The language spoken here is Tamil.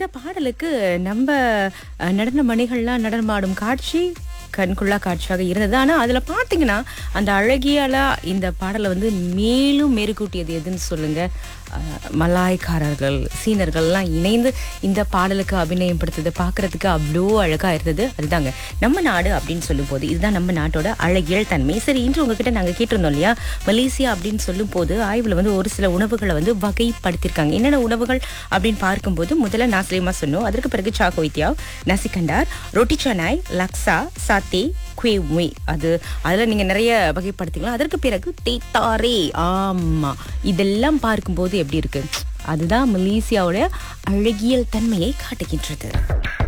இந்த பாடலுக்கு நம்ம அஹ், நடன மணிகள்லாம் நடனமாடும் காட்சி கண்குள்ளா காட்சியாக இருந்தது ஆனா அதுல பாத்தீங்கன்னா அந்த அழகியாலா இந்த பாடலை வந்து மேலும் மெருகூட்டியது எதுன்னு சொல்லுங்க அஹ், மலாய்க்காரர்கள் சீனர்கள்லாம் இணைந்து இந்த பாடலுக்கு அபிநயம் படுத்தது பார்க்கறதுக்கு அவ்வளோ அழகா இருந்தது அதுதாங்க நம்ம நாடு அப்படின்னு சொல்லும் போது இதுதான் நம்ம நாட்டோட அழகியல் தன்மை சரி இன்று உங்ககிட்ட நாங்க கேட்டிருந்தோம் இல்லையா மலேசியா அப்படின்னு சொல்லும் போது ஆய்வுல வந்து ஒரு சில உணவுகளை வந்து வகைப்படுத்தியிருக்காங்க என்னென்ன உணவுகள் அப்படின்னு பார்க்கும்போது முதல்ல நாசிரியமா சொன்னோம் அதற்கு பிறகு சாக்கோய்த்தியா நசிகண்டார் ரொட்டி சனாய் லக்ஸா சாத்தே குவே அது அதில் நீங்கள் நிறைய வகைப்படுத்திக்கலாம் அதற்கு பிறகு தேத்தாரே ஆமா இதெல்லாம் பார்க்கும்போது எப்படி இருக்கு அதுதான் மலேசியாவோட அழகியல் தன்மையை காட்டுகின்றது